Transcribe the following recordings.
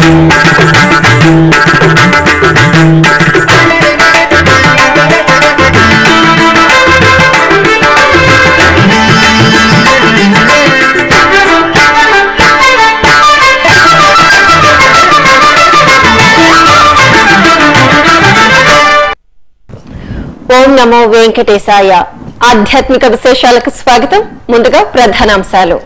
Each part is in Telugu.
ఓం నమో వెంకటేశాయ ఆధ్యాత్మిక విశేషాలకు స్వాగతం ముందుగా ప్రధానాంశాలు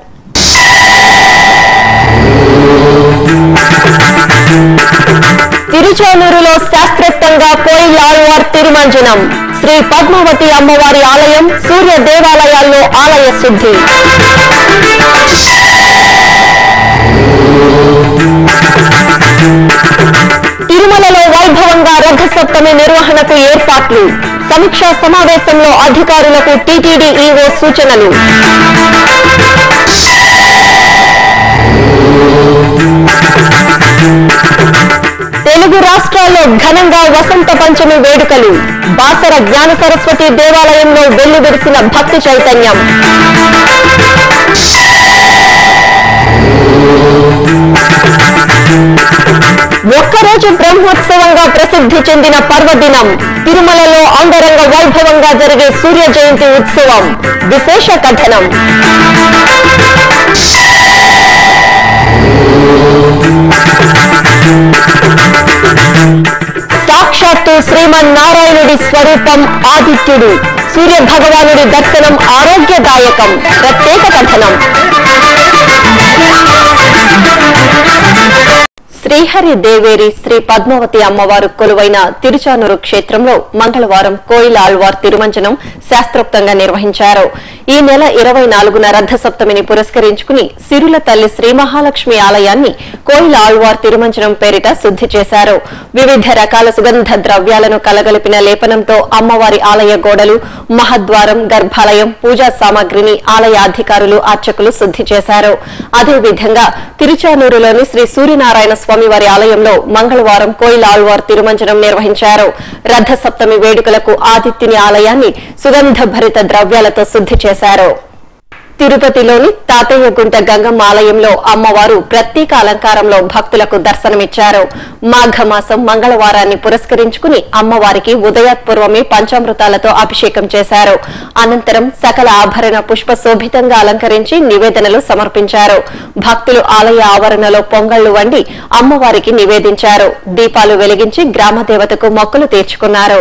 తిరుచానూరులో శాస్త్రోక్తంగా కోయిలాళ్వార్ తిరుమంజనం శ్రీ పద్మావతి అమ్మవారి ఆలయం సూర్య దేవాలయాల్లో ఆలయ శుద్ధి తిరుమలలో వైభవంగా రథ సప్తమి నిర్వహణకు ఏర్పాట్లు సమీక్షా సమావేశంలో అధికారులకు టీటీడీ ఈవో సూచనలు తెలుగు రాష్ట్రాల్లో ఘనంగా వసంత పంచమి వేడుకలు బాసర జ్ఞాన సరస్వతి దేవాలయంలో వెల్లువిరిసిన భక్తి చైతన్యం ఒక్కరోజు బ్రహ్మోత్సవంగా ప్రసిద్ధి చెందిన పర్వదినం తిరుమలలో అంగరంగ వైభవంగా జరిగే సూర్య జయంతి ఉత్సవం విశేష కథనం సాక్షాత్తు శ్రీమన్నారాయణుడి స్వరూపం ఆదిత్యుడు సూర్య భగవానుడి దర్శనం ఆరోగ్యదాయకం ప్రత్యేక కథనం శ్రీహరి దేవేరి శ్రీ పద్మావతి అమ్మవారు కొలువైన తిరుచానూరు క్షేత్రంలో మంగళవారం కోయిల ఆళ్వార్ తిరుమంజనం శాస్త్రోక్తంగా నిర్వహించారు ఈ నెల ఇరవై నాలుగున రథ సప్తమిని పురస్కరించుకుని సిరుల తల్లి శ్రీ మహాలక్ష్మి ఆలయాన్ని కోయిల ఆళ్వార్ తిరుమంజనం పేరిట శుద్ధి చేశారు వివిధ రకాల సుగంధ ద్రవ్యాలను కలగలిపిన లేపనంతో అమ్మవారి ఆలయ గోడలు మహద్వారం గర్భాలయం పూజా సామాగ్రిని ఆలయ అధికారులు అర్చకులు శుద్ధి చేశారు అదేవిధంగా తిరుచానూరులోని శ్రీ సూర్యనారాయణ స్వామి వారి ఆలయంలో మంగళవారం కోయిల ఆళ్వార్ తిరుమంజనం నిర్వహించారు రథ సప్తమి వేడుకలకు ఆదిత్యుని ఆలయాన్ని సుగంధ భరిత ద్రవ్యాలతో శుద్ధి చేశారు తిరుపతిలోని తాతయ్యగుంట గంగమ్మ ఆలయంలో అమ్మవారు ప్రత్యేక అలంకారంలో భక్తులకు దర్శనమిచ్చారు మాఘమాసం మంగళవారాన్ని పురస్కరించుకుని అమ్మవారికి ఉదయాత్పూర్వమే పంచామృతాలతో అభిషేకం చేశారు అనంతరం సకల ఆభరణ పుష్ప శోభితంగా అలంకరించి నివేదనలు సమర్పించారు భక్తులు ఆలయ ఆవరణలో పొంగళ్లు వండి అమ్మవారికి నివేదించారు దీపాలు వెలిగించి గ్రామ దేవతకు మొక్కులు తీర్చుకున్నారు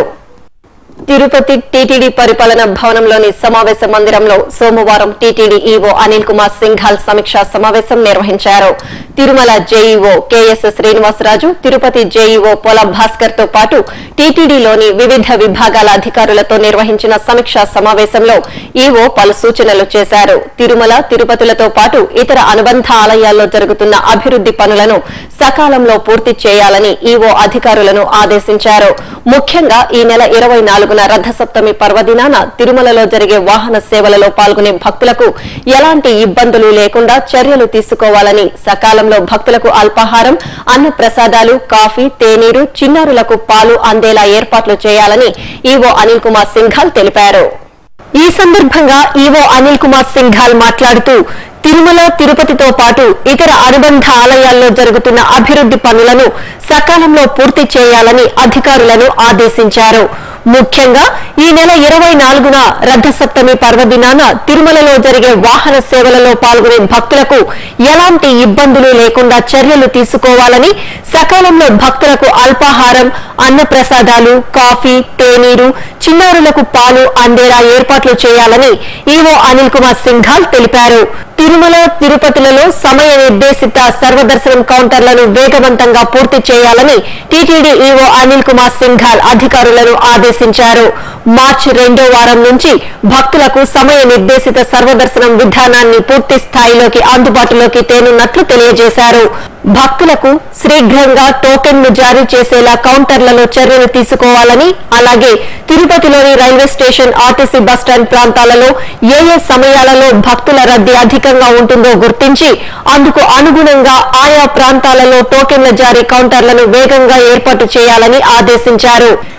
తిరుపతి టీటీడీ పరిపాలన భవనంలోని సమావేశ మందిరంలో సోమవారం టీటీడీ ఈవో అనిల్ కుమార్ సింఘాల్ సమీక్షా సమావేశం నిర్వహించారు Tirumala JEO KS Srinivasaraju Tirupati JEO Pola Bhaskar తో పాటు టీటీడీలోని వివిధ విభాగాల అధికారులతో నిర్వహించిన సమీక్షా సమావేశంలో ఈవో పలు సూచనలు చేశారు తిరుమల తిరుపతులతో పాటు ఇతర అనుబంధ ఆలయాల్లో జరుగుతున్న అభివృద్ది పనులను సకాలంలో పూర్తి చేయాలని ఈవో అధికారులను ఆదేశించారు ముఖ్యంగా ఈ నెల ఇరవై నాలుగున రథసప్తమి పర్వదినాన తిరుమలలో జరిగే వాహన సేవలలో పాల్గొనే భక్తులకు ఎలాంటి ఇబ్బందులు లేకుండా చర్యలు తీసుకోవాలని సకాలంలో భక్తులకు అల్పాహారం అన్న ప్రసాదాలు కాఫీ తేనీరు చిన్నారులకు పాలు అందేలా ఏర్పాట్లు చేయాలని ఈవో అనిల్ కుమార్ సింఘాల్ తెలిపారు ఈ సందర్భంగా ఈవో అనిల్ కుమార్ సింఘాల్ మాట్లాడుతూ తిరుమల తిరుపతితో పాటు ఇతర అనుబంధ ఆలయాల్లో జరుగుతున్న అభివృద్ది పనులను సకాలంలో పూర్తి చేయాలని అధికారులను ఆదేశించారు ముఖ్యంగా ఈ నెల ఇరవై నాలుగున రథసప్తమి పర్వదినాన తిరుమలలో జరిగే వాహన సేవలలో పాల్గొనే భక్తులకు ఎలాంటి ఇబ్బందులు లేకుండా చర్యలు తీసుకోవాలని సకాలంలో భక్తులకు అల్పాహారం అన్న ప్రసాదాలు కాఫీ తేనీరు చిన్నారులకు పాలు అందేలా ఏర్పాట్లు చేయాలని ఈవో అనిల్ కుమార్ సింఘాల్ తెలిపారు తిరుమల తిరుపతిలలో సమయ నిర్దేశిత సర్వదర్శనం కౌంటర్లను వేగవంతంగా పూర్తి చేయాలని టీటీడీ ఈవో అనిల్ కుమార్ సింఘాల్ అధికారులను ఆదేశించారు మార్చి రెండో వారం నుంచి భక్తులకు సమయ నిర్దేశిత సర్వదర్శనం విధానాన్ని పూర్తి స్థాయిలోకి అందుబాటులోకి తేనున్నట్లు తెలియజేశారు భక్తులకు శీఘ్రంగా టోకెన్లు జారీ చేసేలా కౌంటర్లలో చర్యలు తీసుకోవాలని అలాగే తిరుపతిలోని రైల్వే స్టేషన్ ఆర్టీసీ బస్టాండ్ ప్రాంతాలలో ఏ ఏ సమయాలలో భక్తుల రద్దీ అధికంగా ఉంటుందో గుర్తించి అందుకు అనుగుణంగా ఆయా ప్రాంతాలలో టోకెన్ల జారీ కౌంటర్లను వేగంగా ఏర్పాటు చేయాలని ఆదేశించారు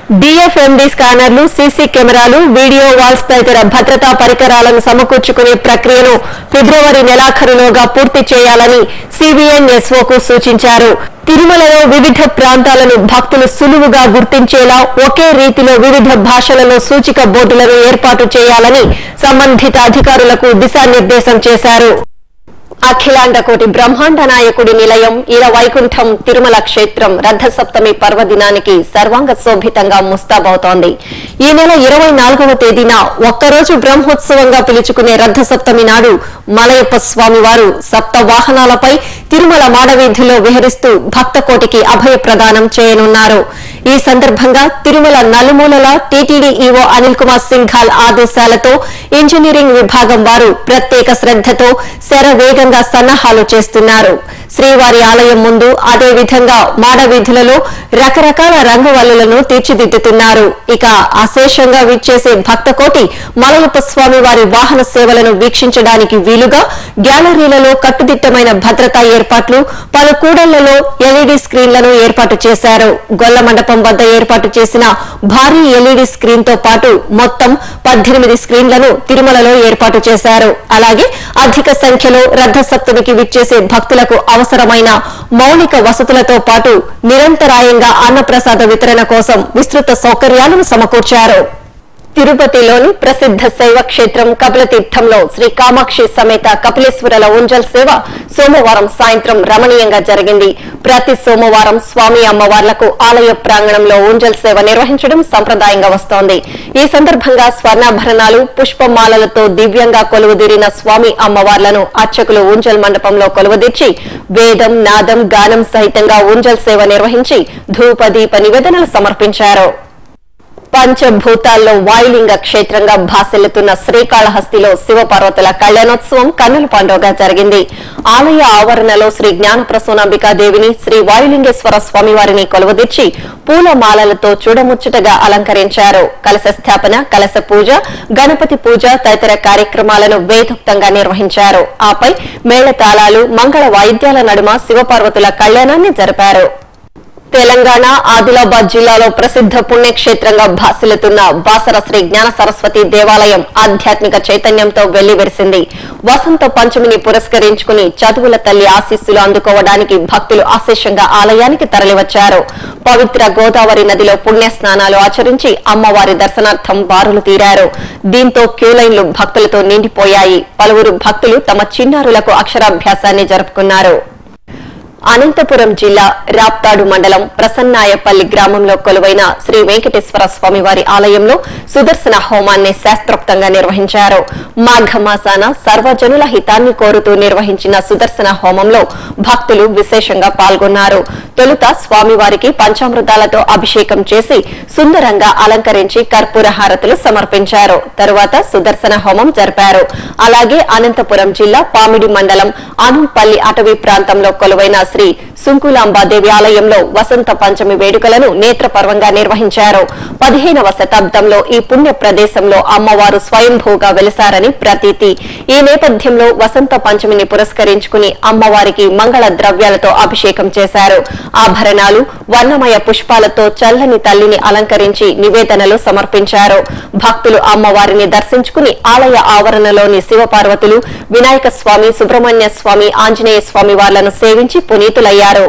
డిఎఫ్ఎండి స్కానర్లు సీసీ కెమెరాలు వీడియో వాల్స్ తదితర భద్రతా పరికరాలను సమకూర్చుకునే ప్రక్రియను ఫిబ్రవరి నెలాఖరులోగా పూర్తి చేయాలని సిబిఎన్ ఎస్ఓకు సూచించారు తిరుమలలో వివిధ ప్రాంతాలను భక్తులు సులువుగా గుర్తించేలా ఒకే రీతిలో వివిధ భాషలలో సూచిక బోర్డులను ఏర్పాటు చేయాలని సంబంధిత అధికారులకు దిశానిర్దేశం చేశారు అఖిలాండ కోటి బ్రహ్మాండ నాయకుడి నిలయం ఇర వైకుంఠం తిరుమల క్షేత్రం రథసప్తమి పర్వదినానికి సర్వాంగ శోభితంగా ముస్తాబవుతోంది ఈ నెల ఇరవై నాలుగవ తేదీన ఒక్కరోజు బ్రహ్మోత్సవంగా పిలుచుకునే రథసప్తమి నాడు మలయప్ప స్వామి వారు సప్త వాహనాలపై తిరుమల మాడవీధిలో విహరిస్తూ భక్త కోటికి అభయ ప్రదానం చేయనున్నారు ఈ సందర్భంగా తిరుమల నలుమూలల టీటీడీ ఈవో అనిల్ కుమార్ సింఘాల్ ఆదేశాలతో ఇంజనీరింగ్ విభాగం వారు ప్రత్యేక శ్రద్దతో శరవేగంగా సన్నాహాలు చేస్తున్నారు శ్రీవారి ఆలయం ముందు అదే విధంగా మాడవీధులలో రకరకాల రంగవల్లులను తీర్చిదిద్దుతున్నారు ఇక అశేషంగా విచ్చేసే భక్తకోటి మలయప్ప స్వామి వారి వాహన సేవలను వీక్షించడానికి వీలుగా గ్యాలరీలలో కట్టుదిట్టమైన భద్రతా ఏర్పాట్లు పలు కూడళ్లలో ఎల్ఈడీ స్క్రీన్లను ఏర్పాటు చేశారు గొల్ల మండపం వద్ద ఏర్పాటు చేసిన భారీ ఎల్ఈడీ స్క్రీన్ తో పాటు మొత్తం పద్దెనిమిది స్క్రీన్లను తిరుమలలో ఏర్పాటు చేశారు అలాగే అధిక సంఖ్యలో రథ సప్తమికి విచ్చేసే భక్తులకు అవసరమైన మౌలిక వసతులతో పాటు నిరంతరాయంగా అన్నప్రసాద వితరణ కోసం విస్తృత సౌకర్యాలను సమకూర్చారు తిరుపతిలోని ప్రసిద్ధ శైవ క్షేత్రం కపిలతీర్థంలో శ్రీ కామాక్షి సమేత కపిలేశ్వరుల ఉంజల్ సేవ సోమవారం సాయంత్రం రమణీయంగా జరిగింది ప్రతి సోమవారం స్వామి అమ్మవార్లకు ఆలయ ప్రాంగణంలో ఉంజల్ సేవ నిర్వహించడం సంప్రదాయంగా వస్తోంది ఈ సందర్భంగా స్వర్ణాభరణాలు పుష్పమాలలతో దివ్యంగా కొలువుదీరిన స్వామి అమ్మవార్లను అర్చకులు ఉంజల్ మండపంలో కొలువుదీర్చి వేదం నాదం గానం సహితంగా ఉంజల్ సేవ నిర్వహించి ధూప దీప నివేదనలు సమర్పించారు పంచభూతాల్లో వాయులింగ క్షేత్రంగా భాసిల్లుతున్న శ్రీకాళహస్తిలో శివపార్వతుల కళ్యాణోత్సవం కన్నుల పండుగగా జరిగింది ఆలయ ఆవరణలో శ్రీ జ్ఞాన ప్రసూనాంబికాదేవిని శ్రీ వాయులింగేశ్వర స్వామివారిని కొలువుదీర్చి పూలమాలలతో చూడముచ్చటగా అలంకరించారు కలశ స్థాపన కలశ పూజ గణపతి పూజ తదితర కార్యక్రమాలను వేదోక్తంగా నిర్వహించారు ఆపై మేళతాళాలు మంగళ వాయిద్యాల నడుమ శివపార్వతుల కళ్యాణాన్ని జరిపారు తెలంగాణ ఆదిలాబాద్ జిల్లాలో ప్రసిద్ధ పుణ్యక్షేత్రంగా భాసిల్లుతున్న బాసర శ్రీ జ్ఞాన సరస్వతి దేవాలయం ఆధ్యాత్మిక చైతన్యంతో వెళ్లివిరిసింది వసంత పంచమిని పురస్కరించుకుని చదువుల తల్లి ఆశీస్సులు అందుకోవడానికి భక్తులు అశేషంగా ఆలయానికి తరలివచ్చారు పవిత్ర గోదావరి నదిలో పుణ్య స్నానాలు ఆచరించి అమ్మవారి దర్శనార్థం బారులు తీరారు దీంతో క్యూలైన్లు భక్తులతో నిండిపోయాయి పలువురు భక్తులు తమ చిన్నారులకు అక్షరాభ్యాసాన్ని జరుపుకున్నారు అనంతపురం జిల్లా రాప్తాడు మండలం ప్రసన్నాయపల్లి గ్రామంలో కొలువైన శ్రీ వెంకటేశ్వర స్వామి వారి ఆలయంలో సుదర్శన హోమాన్ని శాస్త్రోక్తంగా నిర్వహించారు మాఘమాసాన సర్వజనుల హితాన్ని కోరుతూ నిర్వహించిన సుదర్శన హోమంలో భక్తులు విశేషంగా పాల్గొన్నారు తొలుత స్వామివారికి పంచామృతాలతో అభిషేకం చేసి సుందరంగా అలంకరించి కర్పూర హారతులు సమర్పించారు తరువాత సుదర్శన హోమం జరిపారు అలాగే అనంతపురం జిల్లా పామిడి మండలం అనుంపల్లి అటవీ ప్రాంతంలో కొలువైన శ్రీ సుంకులాంబాదేవి ఆలయంలో వసంత పంచమి వేడుకలను నేత్రపర్వంగా నిర్వహించారు పదిహేనవ శతాబ్దంలో ఈ పుణ్య ప్రదేశంలో అమ్మవారు స్వయంభూగా వెలిసారని ప్రతీతి ఈ నేపథ్యంలో వసంత పంచమిని పురస్కరించుకుని అమ్మవారికి మంగళ ద్రవ్యాలతో అభిషేకం చేశారు ఆభరణాలు వర్ణమయ పుష్పాలతో చల్లని తల్లిని అలంకరించి నివేదనలు సమర్పించారు భక్తులు అమ్మవారిని దర్శించుకుని ఆలయ ఆవరణలోని శివపార్వతులు వినాయక స్వామి సుబ్రహ్మణ్య స్వామి ఆంజనేయ స్వామి వార్లను సేవించి పునీతులయ్యారు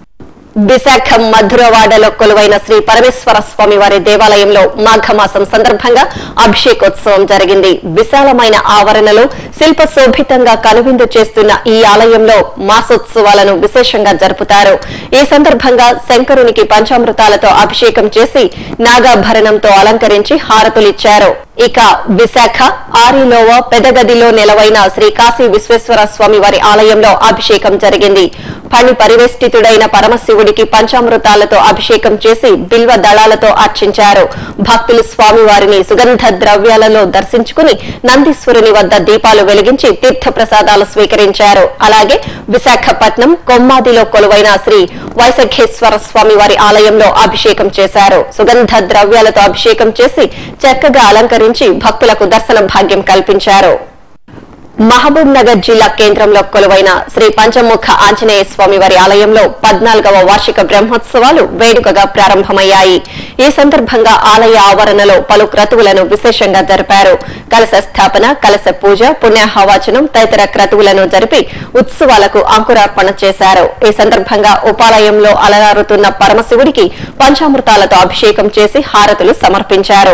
విశాఖ మధురవాడలో కొలువైన శ్రీ పరమేశ్వర స్వామి వారి దేవాలయంలో మాఘమాసం సందర్భంగా అభిషేకోత్సవం జరిగింది విశాలమైన ఆవరణలో శిల్ప శోభితంగా కనువిందు చేస్తున్న ఈ ఆలయంలో మాసోత్సవాలను విశేషంగా జరుపుతారు ఈ సందర్భంగా శంకరునికి పంచామృతాలతో అభిషేకం చేసి నాగాభరణంతో అలంకరించి హారతులిచ్చారు ఇక విశాఖ ఆరిలోవ పెదగదిలో నెలవైన శ్రీ కాశీ విశ్వేశ్వర స్వామి వారి ఆలయంలో అభిషేకం జరిగింది పని పరివేష్టితుడైన పరమశివుడికి పంచామృతాలతో అభిషేకం చేసి బిల్వ దళాలతో అర్చించారు భక్తులు స్వామివారిని సుగంధ ద్రవ్యాలలో దర్శించుకుని నందీశ్వరుని వద్ద దీపాలు వెలిగించి తీర్థ ప్రసాదాలు స్వీకరించారు అలాగే విశాఖపట్నం కొమ్మాదిలో కొలువైన శ్రీ వైసఖేశ్వర స్వామి వారి ఆలయంలో అభిషేకం చేశారు సుగంధ ద్రవ్యాలతో అభిషేకం చేసి చక్కగా అలంకరించి భక్తులకు దర్శన భాగ్యం కల్పించారు మహబూబ్ నగర్ జిల్లా కేంద్రంలో కొలువైన శ్రీ పంచముఖ ఆంజనేయ స్వామి వారి ఆలయంలో పద్నాలుగవ వార్షిక బ్రహ్మోత్సవాలు వేడుకగా ప్రారంభమయ్యాయి ఈ సందర్భంగా ఆలయ ఆవరణలో పలు క్రతువులను విశేషంగా జరిపారు కలశ స్థాపన కలశ పూజ పుణ్యాహవాచనం తదితర క్రతువులను జరిపి ఉత్సవాలకు అంకురార్పణ చేశారు ఈ సందర్భంగా ఉపాలయంలో అలరారుతున్న పరమశివుడికి పంచామృతాలతో అభిషేకం చేసి హారతులు సమర్పించారు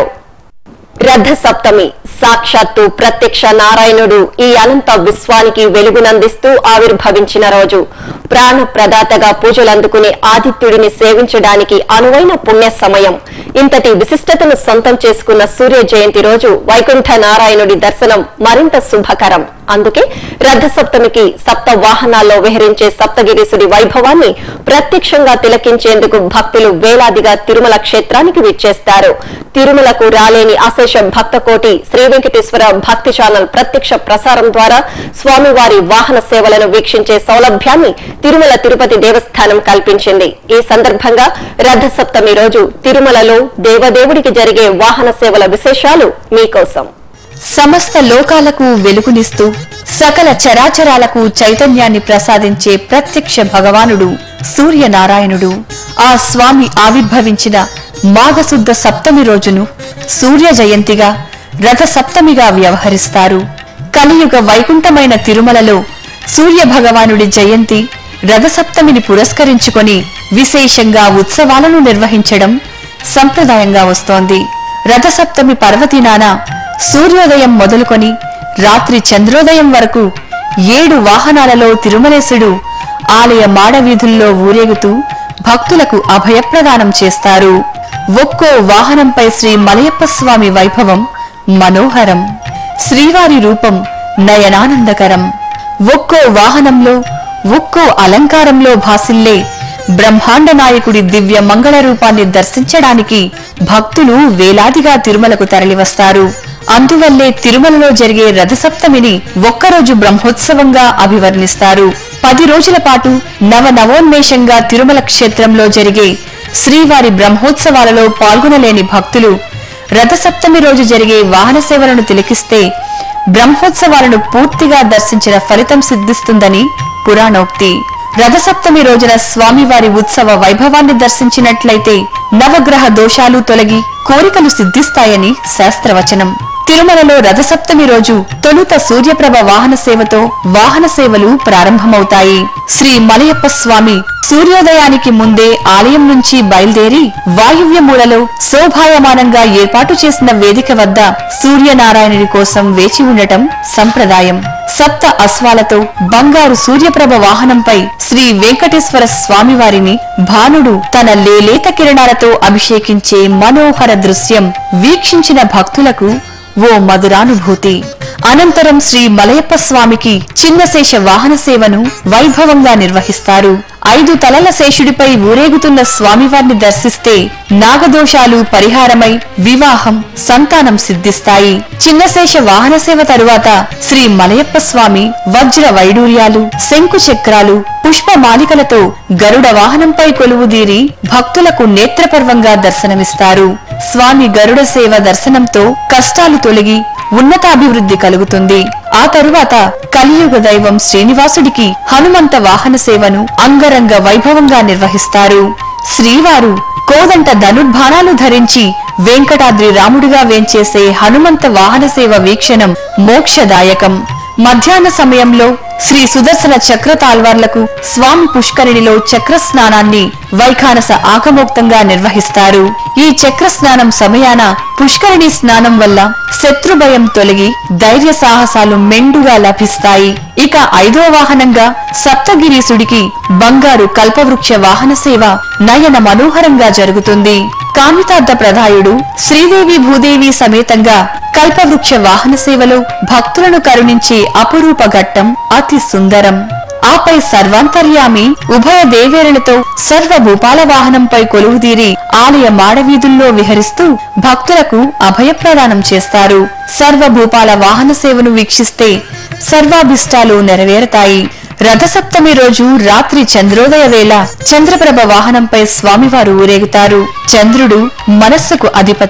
రథ సప్తమి సాక్షాత్తు ప్రత్యక్ష నారాయణుడు ఈ అనంత విశ్వానికి వెలుగునందిస్తూ ఆవిర్భవించిన రోజు ప్రాణ ప్రదాతగా పూజలందుకునే ఆదిత్యుడిని సేవించడానికి అనువైన పుణ్య సమయం ఇంతటి విశిష్టతను సొంతం చేసుకున్న సూర్య జయంతి రోజు వైకుంఠ నారాయణుడి దర్శనం మరింత శుభకరం అందుకే రథ సప్తమికి సప్త వాహనాల్లో విహరించే సప్తగిరీసుడి వైభవాన్ని ప్రత్యక్షంగా తిలకించేందుకు భక్తులు వేలాదిగా తిరుమల క్షేత్రానికి విచ్చేస్తారు తిరుమలకు రాలేని అశేష భక్త కోటి శ్రీ వెంకటేశ్వర భక్తి ఛానల్ ప్రత్యక్ష ప్రసారం ద్వారా స్వామివారి వాహన సేవలను వీక్షించే సౌలభ్యాన్ని తిరుమల తిరుపతి దేవస్థానం కల్పించింది ఈ సందర్భంగా రథ సప్తమి రోజు తిరుమలలో దేవదేవుడికి జరిగే వాహన సేవల విశేషాలు మీకోసం సమస్త లోకాలకు వెలుగునిస్తూ సకల చరాచరాలకు చైతన్యాన్ని ప్రసాదించే ప్రత్యక్ష భగవానుడు సూర్యనారాయణుడు ఆ స్వామి ఆవిర్భవించిన మాఘశుద్ధ సప్తమి రోజును సూర్య జయంతిగా రథ సప్తమిగా వ్యవహరిస్తారు కలియుగ వైకుంఠమైన తిరుమలలో సూర్య భగవానుడి జయంతి రథసప్తమిని పురస్కరించుకొని విశేషంగా ఉత్సవాలను నిర్వహించడం సంప్రదాయంగా వస్తోంది రథసప్తమి పర్వదినాన సూర్యోదయం మొదలుకొని రాత్రి చంద్రోదయం వరకు ఏడు వాహనాలలో తిరుమలేశుడు ఆలయ మాడవీధుల్లో ఊరేగుతూ భక్తులకు అభయప్రదానం చేస్తారు ఒక్కో వాహనంపై శ్రీ మలయప్ప స్వామి వైభవం మనోహరం శ్రీవారి రూపం నయనానందకరం ఒక్కో వాహనంలో ఒక్కో అలంకారంలో భాసిల్లే బ్రహ్మాండ నాయకుడి దివ్య మంగళ రూపాన్ని దర్శించడానికి భక్తులు వేలాదిగా తిరుమలకు తరలివస్తారు అందువల్లే తిరుమలలో జరిగే రథసప్తమిని ఒక్కరోజు బ్రహ్మోత్సవంగా అభివర్ణిస్తారు పది రోజుల పాటు నవ నవోన్మేషంగా తిరుమల క్షేత్రంలో జరిగే శ్రీవారి బ్రహ్మోత్సవాలలో పాల్గొనలేని భక్తులు రథసప్తమి రోజు జరిగే వాహన సేవలను తిలకిస్తే బ్రహ్మోత్సవాలను పూర్తిగా దర్శించిన ఫలితం సిద్ధిస్తుందని పురాణోక్తి రథసప్తమి రోజున స్వామివారి ఉత్సవ వైభవాన్ని దర్శించినట్లయితే నవగ్రహ దోషాలు తొలగి కోరికలు సిద్ధిస్తాయని శాస్త్రవచనం తిరుమలలో రథసప్తమి రోజు తొలుత సూర్యప్రభ వాహన సేవతో వాహన సేవలు ప్రారంభమవుతాయి శ్రీ మలయప్ప స్వామి సూర్యోదయానికి ముందే ఆలయం నుంచి బయలుదేరి వాయువ్యమూలలో శోభాయమానంగా ఏర్పాటు చేసిన వేదిక వద్ద సూర్యనారాయణుడి కోసం వేచి ఉండటం సంప్రదాయం సప్త అశ్వాలతో బంగారు సూర్యప్రభ వాహనంపై శ్రీ వెంకటేశ్వర స్వామివారిని భానుడు తన లేలేత కిరణాలతో అభిషేకించే మనోహర దృశ్యం వీక్షించిన భక్తులకు ఓ మధురానుభూతి అనంతరం శ్రీ మలయప్ప స్వామికి చిన్నశేష వాహన సేవను వైభవంగా నిర్వహిస్తారు ఐదు తలల శేషుడిపై ఊరేగుతున్న స్వామివారిని దర్శిస్తే నాగదోషాలు పరిహారమై వివాహం సంతానం సిద్ధిస్తాయి చిన్నశేష వాహన సేవ తరువాత శ్రీ మలయప్ప స్వామి వజ్ర వైడూర్యాలు శంకు చక్రాలు పుష్పమాలికలతో గరుడ వాహనంపై కొలువుదీరి భక్తులకు నేత్రపర్వంగా దర్శనమిస్తారు స్వామి గరుడ సేవ దర్శనంతో కష్టాలు తొలగి ఉన్నతాభివృద్ధి కలుగుతుంది ఆ తరువాత కలియుగ దైవం శ్రీనివాసుడికి హనుమంత వాహన సేవను అంగరంగ వైభవంగా నిర్వహిస్తారు శ్రీవారు కోదంట ధనుర్బాణాలు ధరించి వెంకటాద్రి రాముడిగా వేంచేసే హనుమంత వాహన సేవ వీక్షణం మోక్షదాయకం మధ్యాహ్న సమయంలో శ్రీ సుదర్శన చక్ర తాల్వార్లకు స్వామి పుష్కరిణిలో చక్ర స్నానాన్ని వైఖానస ఆకమోక్తంగా నిర్వహిస్తారు ఈ చక్ర స్నానం సమయాన పుష్కరిణి స్నానం వల్ల శత్రుభయం తొలగి ధైర్య సాహసాలు మెండుగా లభిస్తాయి ఇక ఐదో వాహనంగా సప్తగిరీసుడికి బంగారు కల్పవృక్ష వాహన సేవ నయన మనోహరంగా జరుగుతుంది కామితార్థ ప్రదాయుడు శ్రీదేవి భూదేవి సమేతంగా కల్పవృక్ష వాహన సేవలో భక్తులను కరుణించే అపురూప ఘట్టం అతి సుందరం ఆపై సర్వాంతర్యామి ఉభయ దేవేరులతో సర్వభూపాల వాహనంపై కొలువుదీరి ఆలయ మాడవీధుల్లో విహరిస్తూ భక్తులకు అభయప్రదానం చేస్తారు సర్వభూపాల వాహన సేవను వీక్షిస్తే సర్వాభిష్టాలు నెరవేరుతాయి రథసప్తమి రోజు రాత్రి చంద్రోదయ వేళ చంద్రప్రభ వాహనంపై స్వామివారు ఊరేగుతారు చంద్రుడు మనస్సుకు అధిపతి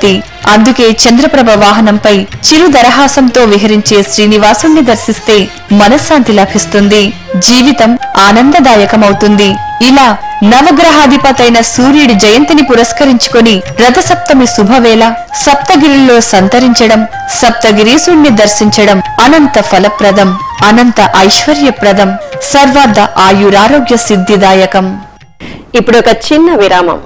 అందుకే చంద్రప్రభ వాహనంపై చిరు దరహాసంతో విహరించే శ్రీనివాసుణ్ణి దర్శిస్తే మనశ్శాంతి లభిస్తుంది జీవితం ఆనందదాయకమవుతుంది ఇలా నవగ్రహాధిపతైన సూర్యుడి జయంతిని పురస్కరించుకొని రథసప్తమి శుభవేళ సప్తగిరిలో సంతరించడం సప్తగిరీసుణ్ణి దర్శించడం అనంత ఫలప్రదం అనంత ఐశ్వర్యప్రదం సర్వార్థ ఆయురారోగ్య సిద్ధిదాయకం ఇప్పుడు ఒక చిన్న విరామం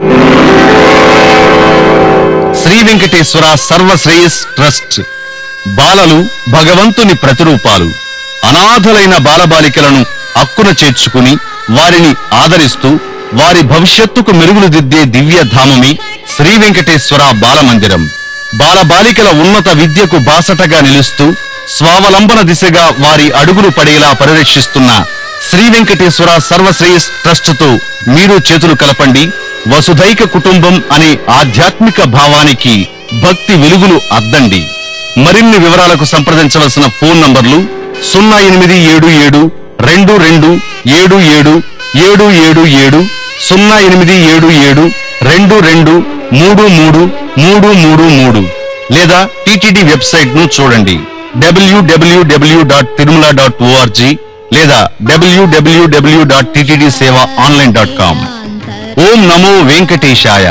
శ్రీ వెంకటేశ్వర సర్వశ్రేయస్ ట్రస్ట్ బాలలు భగవంతుని ప్రతిరూపాలు అనాథలైన బాలబాలికలను అక్కున చేర్చుకుని వారిని ఆదరిస్తూ వారి భవిష్యత్తుకు మెరుగులు దిద్దే దివ్య ధామమే శ్రీ వెంకటేశ్వర బాలమందిరం బాలబాలికల ఉన్నత విద్యకు బాసటగా నిలుస్తూ స్వావలంబన దిశగా వారి అడుగులు పడేలా పరిరక్షిస్తున్న శ్రీ వెంకటేశ్వర సర్వశ్రేయస్ ట్రస్టుతో మీరు చేతులు కలపండి వసుధైక కుటుంబం అనే ఆధ్యాత్మిక భావానికి భక్తి వెలుగులు అద్దండి మరిన్ని వివరాలకు సంప్రదించవలసిన ఫోన్ నంబర్లు సున్నా ఎనిమిది ఏడు ఏడు రెండు రెండు ఏడు ఏడు ఏడు ఏడు ఏడు సున్నా ఎనిమిది ఏడు ఏడు రెండు రెండు మూడు మూడు మూడు మూడు మూడు లేదా టిటిడి వెబ్సైట్ ను చూడండి డబ్ల్యూడబ్ల్యూడబ్ల్యూ డాట్ తిరుమల డాట్ ఓఆర్జీ లేదా డబ్ల్యూడబ్ల్యూడబ్ల్యూ dot TTD seva online dot com ఓం నమో వెంకటేశాయ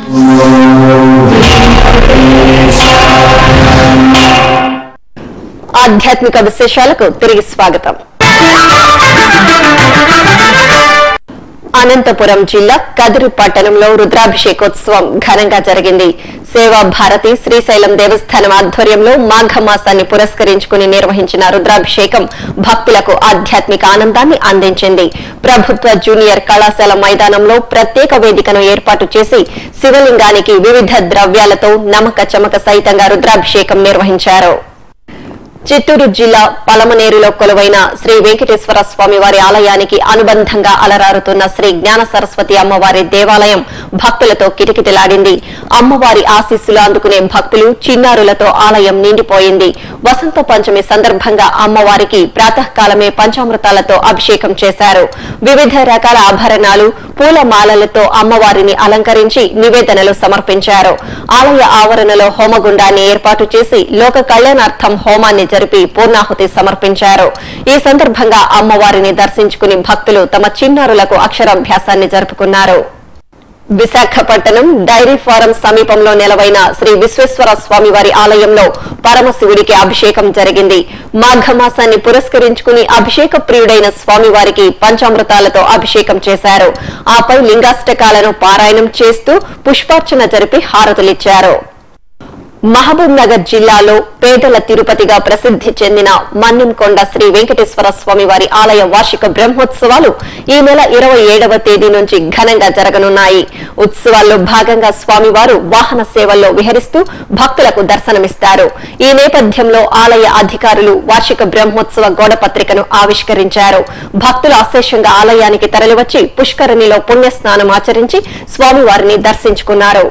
ఆధ్యాత్మిక విశేషాలకు తిరిగి స్వాగతం అనంతపురం జిల్లా కదిరి పట్టణంలో రుద్రాభిషేకోత్సవం ఘనంగా జరిగింది సేవా భారతి శ్రీశైలం దేవస్థానం ఆధ్వర్యంలో మాఘమాసాన్ని పురస్కరించుకుని నిర్వహించిన రుద్రాభిషేకం భక్తులకు ఆధ్యాత్మిక ఆనందాన్ని అందించింది ప్రభుత్వ జూనియర్ కళాశాల మైదానంలో ప్రత్యేక వేదికను ఏర్పాటు చేసి శివలింగానికి వివిధ ద్రవ్యాలతో నమక చమక సహితంగా రుద్రాభిషేకం నిర్వహించారు చిత్తూరు జిల్లా పలమనేరులో కొలువైన శ్రీ వెంకటేశ్వర స్వామి వారి ఆలయానికి అనుబంధంగా అలరారుతున్న శ్రీ జ్ఞాన సరస్వతి అమ్మవారి దేవాలయం భక్తులతో కిటకిటలాడింది అమ్మవారి ఆశీస్సులు అందుకునే భక్తులు చిన్నారులతో ఆలయం నిండిపోయింది వసంత పంచమి సందర్భంగా అమ్మవారికి ప్రాతకాలమే పంచామృతాలతో అభిషేకం చేశారు వివిధ రకాల ఆభరణాలు పూల మాలలతో అమ్మవారిని అలంకరించి నివేదనలు సమర్పించారు ఆలయ ఆవరణలో హోమగుండాన్ని ఏర్పాటు చేసి లోక కళ్యాణార్థం హోమాన్ని జరిపి పూర్ణాహుతి సమర్పించారు ఈ సందర్భంగా అమ్మవారిని దర్శించుకుని భక్తులు తమ చిన్నారులకు అక్షరాభ్యాసాన్ని జరుపుకున్నారు విశాఖపట్నం డైరీ ఫారం సమీపంలో నెలవైన శ్రీ విశ్వేశ్వర స్వామి వారి ఆలయంలో పరమశివుడికి అభిషేకం జరిగింది మాఘమాసాన్ని పురస్కరించుకుని అభిషేక ప్రియుడైన స్వామివారికి పంచామృతాలతో అభిషేకం చేశారు ఆపై లింగాష్టకాలను పారాయణం చేస్తూ పుష్పార్చన జరిపి హారతులిచ్చారు మహబూబ్ నగర్ జిల్లాలో పేదల తిరుపతిగా ప్రసిద్ధి చెందిన మన్యంకొండ శ్రీ వెంకటేశ్వర స్వామి వారి ఆలయ వార్షిక బ్రహ్మోత్సవాలు ఈ నెల ఇరవై ఏడవ తేదీ నుంచి ఘనంగా జరగనున్నాయి ఉత్సవాల్లో భాగంగా స్వామివారు వాహన సేవల్లో విహరిస్తూ భక్తులకు దర్శనమిస్తారు ఈ నేపథ్యంలో ఆలయ అధికారులు వార్షిక బ్రహ్మోత్సవ గోడపత్రికను ఆవిష్కరించారు భక్తులు అశేషంగా ఆలయానికి తరలివచ్చి పుష్కరిణిలో పుణ్యస్నానం ఆచరించి స్వామివారిని దర్శించుకున్నారు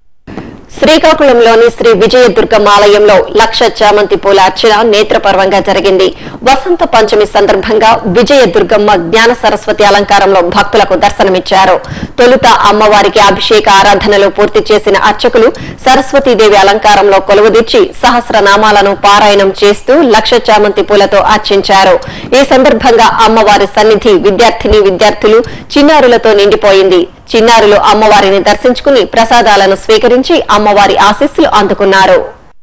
శ్రీకాకుళంలోని శ్రీ విజయదుర్గమ్మ ఆలయంలో లక్ష చామంతి పూల అర్చన నేత్రపర్వంగా జరిగింది వసంత పంచమి సందర్భంగా విజయదుర్గమ్మ జ్ఞాన సరస్వతి అలంకారంలో భక్తులకు దర్శనమిచ్చారు తొలుత అమ్మవారికి అభిషేక ఆరాధనలు పూర్తి చేసిన అర్చకులు సరస్వతీదేవి అలంకారంలో కొలువుదీర్చి సహస్రనామాలను పారాయణం చేస్తూ లక్ష చామంతి పూలతో అర్చించారు ఈ సందర్భంగా అమ్మవారి సన్నిధి విద్యార్థిని విద్యార్థులు చిన్నారులతో నిండిపోయింది చిన్నారులు అమ్మవారిని దర్శించుకుని ప్రసాదాలను స్వీకరించి అమ్మవారి ఆశీస్సులు అందుకున్నారు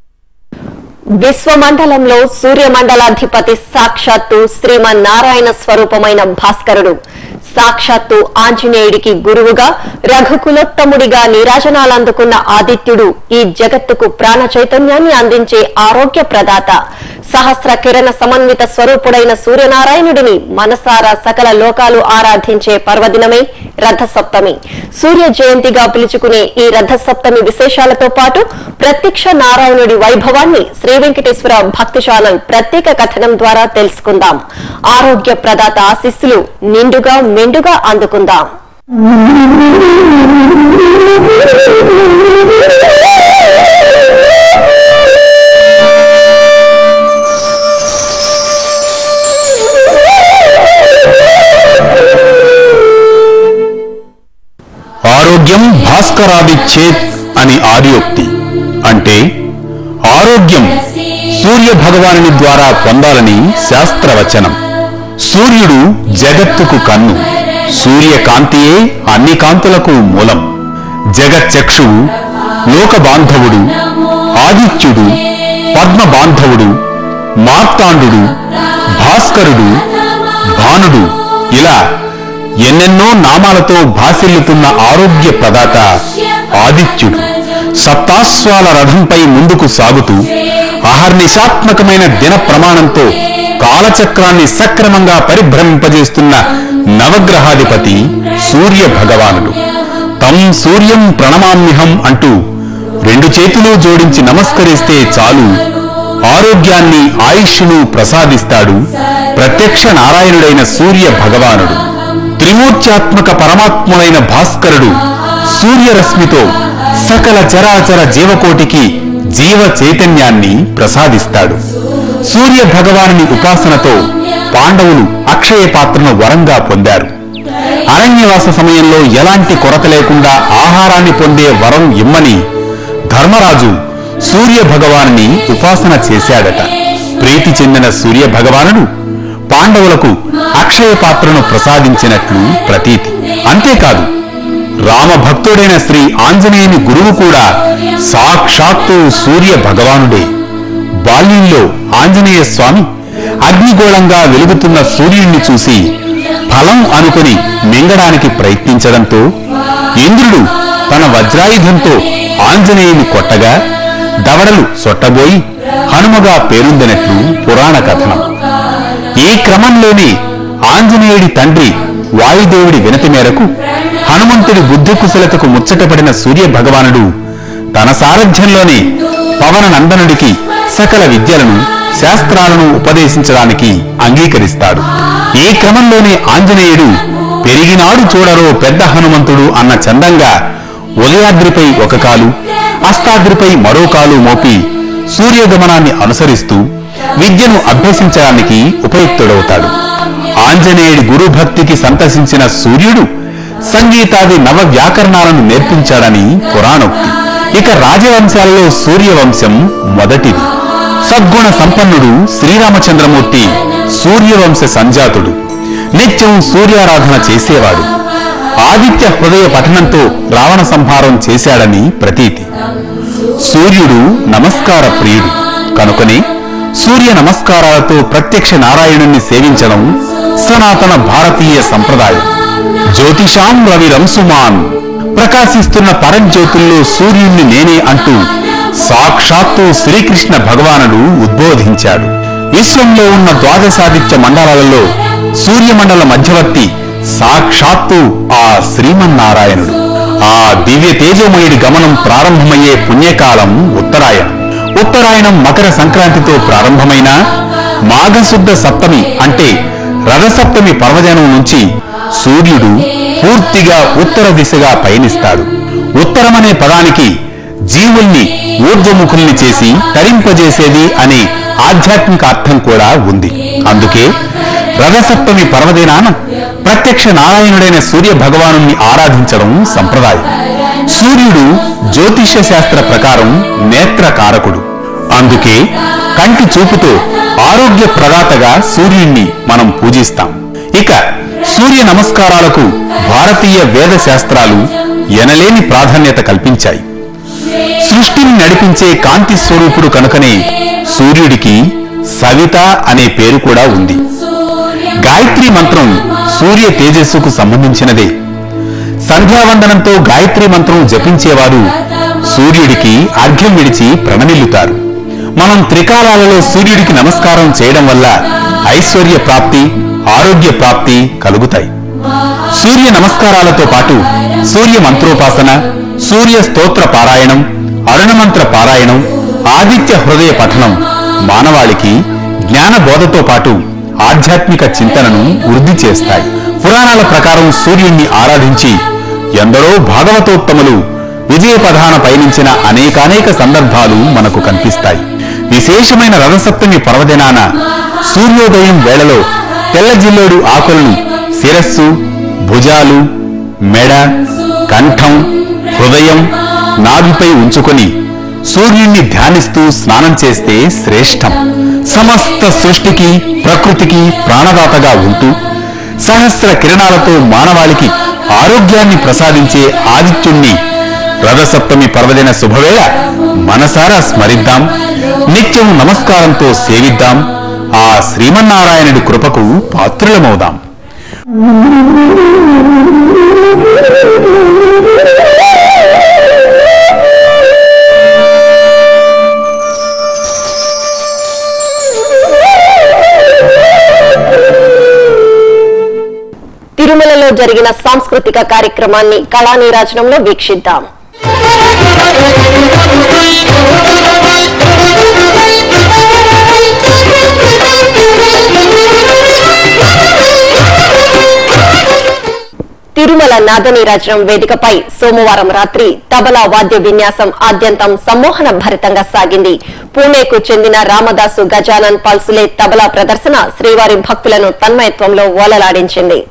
విశ్వమండలంలో సూర్యమండలాధిపతి సాక్షాత్తు శ్రీమన్నారాయణ స్వరూపమైన భాస్కరుడు సాక్షాత్తు ఆంజనేయుడికి గురువుగా రఘుకులోత్తముడిగా నీరాజనాలందుకున్న ఆదిత్యుడు ఈ జగత్తుకు ప్రాణ చైతన్యాన్ని అందించే ఆరోగ్య ప్రదాత సహస్ర కిరణ సమన్విత స్వరూపుడైన సూర్యనారాయణుడిని మనసారా సకల లోకాలు ఆరాధించే పర్వదినమే రథ సప్తమి సూర్య జయంతిగా పిలుచుకునే ఈ రథ సప్తమి విశేషాలతో పాటు ప్రత్యక్ష నారాయణుడి వైభవాన్ని శ్రీ వెంకటేశ్వర భక్తి ఛానల్ ప్రత్యేక కథనం ద్వారా తెలుసుకుందాం ఆరోగ్య ప్రదాత ఆశీస్సులు నిండుగా మెండుగా అందుకుందాం ఆరోగ్యం భాస్కరాది చేత్ అని ఆర్యోక్తి అంటే ఆరోగ్యం సూర్య భగవానుని ద్వారా పొందాలని శాస్త్రవచనం సూర్యుడు జగత్తుకు కన్ను సూర్యకాంతియే అన్ని కాంతులకు మూలం జగచ్చక్షువు లోక బాంధవుడు ఆదిత్యుడు పద్మ బాంధవుడు మార్తాండు భాస్కరుడు భానుడు ఇలా ఎన్నెన్నో నామాలతో భాసిల్లుతున్న ఆరోగ్య ప్రదాత ఆదిత్యుడు సప్తాశ్వాల రథంపై ముందుకు సాగుతూ అహర్నిశాత్మకమైన దిన ప్రమాణంతో కాలచక్రాన్ని సక్రమంగా పరిభ్రమింపజేస్తున్న నవగ్రహాధిపతి సూర్య భగవానుడు తం సూర్యం ప్రణమామ్యహం అంటూ రెండు చేతులు జోడించి నమస్కరిస్తే చాలు ఆరోగ్యాన్ని ఆయుష్ను ప్రసాదిస్తాడు ప్రత్యక్ష నారాయణుడైన సూర్య భగవానుడు త్రిమూర్త్యాత్మక పరమాత్ముడైన భాస్కరుడు సూర్యరశ్మితో సకల చరాచర జీవకోటికి జీవ చైతన్యాన్ని ప్రసాదిస్తాడు సూర్య భగవానుని ఉపాసనతో పాండవులు అక్షయ పాత్రను వరంగా పొందారు అరణ్యవాస సమయంలో ఎలాంటి కొరత లేకుండా ఆహారాన్ని పొందే వరం ఇమ్మని ధర్మరాజు సూర్య భగవానుని ఉపాసన చేశాడట ప్రీతి చెందిన సూర్య భగవానుడు పాండవులకు అక్షయ పాత్రను ప్రసాదించినట్లు ప్రతీతి అంతేకాదు రామభక్తుడైన శ్రీ ఆంజనేయుని గురువు కూడా సాక్షాత్తు సూర్య భగవానుడే బాల్యంలో ఆంజనేయ స్వామి అగ్నిగోళంగా వెలుగుతున్న సూర్యుణ్ణి చూసి ఫలం అనుకుని మింగడానికి ప్రయత్నించడంతో ఇంద్రుడు తన వజ్రాయుధంతో ఆంజనేయుని కొట్టగా దవడలు సొట్టబోయి హనుమగా పేరొందినట్లు పురాణ కథనం ఈ క్రమంలోనే ఆంజనేయుడి తండ్రి వాయుదేవుడి వినతి మేరకు హనుమంతుడి బుద్ధి కుశలతకు ముచ్చటపడిన సూర్య భగవానుడు తన సారథ్యంలోనే పవన నందనుడికి సకల విద్యలను శాస్త్రాలను ఉపదేశించడానికి అంగీకరిస్తాడు ఈ క్రమంలోనే ఆంజనేయుడు పెరిగినాడు చూడరో పెద్ద హనుమంతుడు అన్న చందంగా ఉదయాద్రిపై ఒక కాలు అస్తాద్రిపై మరో కాలు మోపి సూర్యగమనాన్ని అనుసరిస్తూ విద్యను అభ్యసించడానికి ఉపయుక్తుడవుతాడు ఆంజనేయుడి గురుభక్తికి సంతసించిన సూర్యుడు సంగీతాది నవ వ్యాకరణాలను నేర్పించాడని పురాణోక్తి ఇక రాజవంశాలలో సూర్యవంశం మొదటిది సద్గుణ సంపన్నుడు శ్రీరామచంద్రమూర్తి సూర్యవంశ సంజాతుడు నిత్యం సూర్యారాధన చేసేవాడు ఆదిత్య హృదయ పఠనంతో రావణ సంహారం చేశాడని ప్రతీతి సూర్యుడు నమస్కార ప్రియుడు కనుకనే సూర్య నమస్కారాలతో ప్రత్యక్ష నారాయణుణ్ణి సేవించడం సనాతన భారతీయ సంప్రదాయం జ్యోతిషాం రవి రంసుమాన్ ప్రకాశిస్తున్న పరంజ్యోతుల్లో సూర్యుణ్ణి నేనే అంటూ సాక్షాత్తు శ్రీకృష్ణ భగవానుడు ఉద్బోధించాడు విశ్వంలో ఉన్న ద్వాదశాదిత్య మండలాలలో సూర్యమండల మధ్యవర్తి సాక్షాత్తు ఆ శ్రీమన్నారాయణుడు ఆ దివ్య తేజోమయుడి గమనం ప్రారంభమయ్యే పుణ్యకాలం ఉత్తరాయణం ఉత్తరాయణం మకర సంక్రాంతితో ప్రారంభమైన మాఘశుద్ధ సప్తమి అంటే రథసప్తమి పర్వదినం నుంచి సూర్యుడు పూర్తిగా ఉత్తర దిశగా పయనిస్తాడు ఉత్తరమనే పదానికి జీవుల్ని ఊర్ధ్వముఖుల్ని చేసి తరింపజేసేది అనే ఆధ్యాత్మిక అర్థం కూడా ఉంది అందుకే రథసప్తమి పర్వదినాన ప్రత్యక్ష నారాయణుడైన సూర్య భగవాను ఆరాధించడం సంప్రదాయం సూర్యుడు జ్యోతిష్య శాస్త్ర ప్రకారం నేత్రకారకుడు అందుకే కంటి చూపుతో ఆరోగ్య ప్రదాతగా సూర్యుణ్ణి మనం పూజిస్తాం ఇక సూర్య నమస్కారాలకు భారతీయ వేద శాస్త్రాలు ఎనలేని ప్రాధాన్యత కల్పించాయి సృష్టిని నడిపించే కాంతి స్వరూపుడు కనుకనే సూర్యుడికి సవిత అనే పేరు కూడా ఉంది గాయత్రి మంత్రం సూర్య తేజస్సుకు సంబంధించినదే సంధ్యావందనంతో గాయత్రి మంత్రం జపించేవారు సూర్యుడికి అర్ఘ్యం విడిచి ప్రణమిల్లుతారు మనం త్రికాలాలలో సూర్యుడికి నమస్కారం చేయడం వల్ల ఐశ్వర్య ప్రాప్తి ఆరోగ్య ప్రాప్తి కలుగుతాయి సూర్య నమస్కారాలతో పాటు సూర్య మంత్రోపాసన సూర్య స్తోత్ర పారాయణం అరుణమంత్ర పారాయణం ఆదిత్య హృదయ పఠనం మానవాళికి జ్ఞాన బోధతో పాటు ఆధ్యాత్మిక చింతనను వృద్ధి చేస్తాయి పురాణాల ప్రకారం సూర్యుణ్ణి ఆరాధించి ఎందరో భాగవతోత్తములు విజయ పదాన పయనించిన అనేకానేక సందర్భాలు మనకు కనిపిస్తాయి విశేషమైన రథసప్తమి పర్వదినాన సూర్యోదయం వేళలో తెల్ల జిల్లేడు ఆకులను శిరస్సు భుజాలు మెడ కంఠం హృదయం నాభిపై ఉంచుకొని సూర్యుణ్ణి ధ్యానిస్తూ స్నానం చేస్తే శ్రేష్టం సమస్త సృష్టికి ప్రకృతికి ప్రాణదాతగా ఉంటూ సహస్ర కిరణాలతో మానవాళికి ఆరోగ్యాన్ని ప్రసాదించే ఆదిత్యుణ్ణి రథసప్తమి పర్వదిన శుభవేళ మనసారా స్మరిద్దాం నిత్యం నమస్కారంతో సేవిద్దాం ఆ శ్రీమన్నారాయణుడి కృపకు పాత్రులమవుదాం తిరుమలలో జరిగిన సాంస్కృతిక కార్యక్రమాన్ని కళానీరాజనంలో వీక్షిద్దాం తిరుమల నాదనీరాజనం వేదికపై సోమవారం రాత్రి తబలా వాద్య విన్యాసం ఆద్యంతం సమ్మోహన భరితంగా సాగింది పూణేకు చెందిన రామదాసు గజానన్ పల్సులే తబలా ప్రదర్శన శ్రీవారి భక్తులను తన్మయత్వంలో ఓలలాడించింది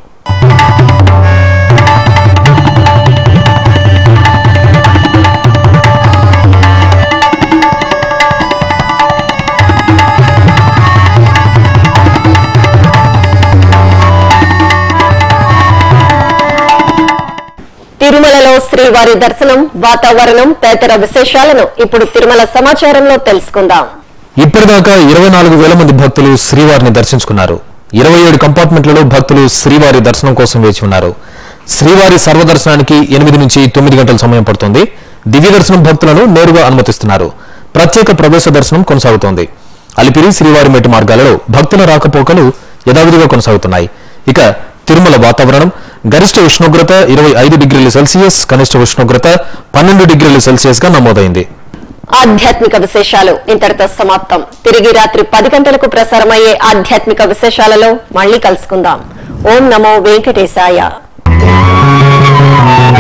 తిరుమలలో శ్రీవారి దర్శనం వాతావరణం తదితర విశేషాలను ఇప్పుడు తిరుమల సమాచారంలో తెలుసుకుందాం ఇప్పటిదాకా ఇరవై నాలుగు వేల మంది భక్తులు శ్రీవారిని దర్శించుకున్నారు ఇరవై ఏడు కంపార్ట్మెంట్లలో భక్తులు శ్రీవారి దర్శనం కోసం వేచి ఉన్నారు శ్రీవారి సర్వదర్శనానికి ఎనిమిది నుంచి తొమ్మిది గంటల సమయం పడుతుంది దివ్య దర్శనం భక్తులను నేరుగా అనుమతిస్తున్నారు ప్రత్యేక ప్రవేశ దర్శనం కొనసాగుతోంది అలిపిరి శ్రీవారి మెట్టు మార్గాలలో భక్తుల రాకపోకలు యథావిధిగా కొనసాగుతున్నాయి ఇక తిరుమల వాతావరణం గరిష్ట ఉష్ణోగ్రత ఇరవై ఐదు డిగ్రీల సెల్సియస్ కనిష్ట ఉష్ణోగ్రత పన్నెండు డిగ్రీల సెల్సియస్ గా నమోదైంది ఆధ్యాత్మిక విశేషాలు ఇంతటితో సమాప్తం తిరిగి రాత్రి పది గంటలకు ప్రసారమయ్యే ఆధ్యాత్మిక విశేషాలలో మళ్ళీ కలుసుకుందాం ఓం నమో వెంకటేశాయ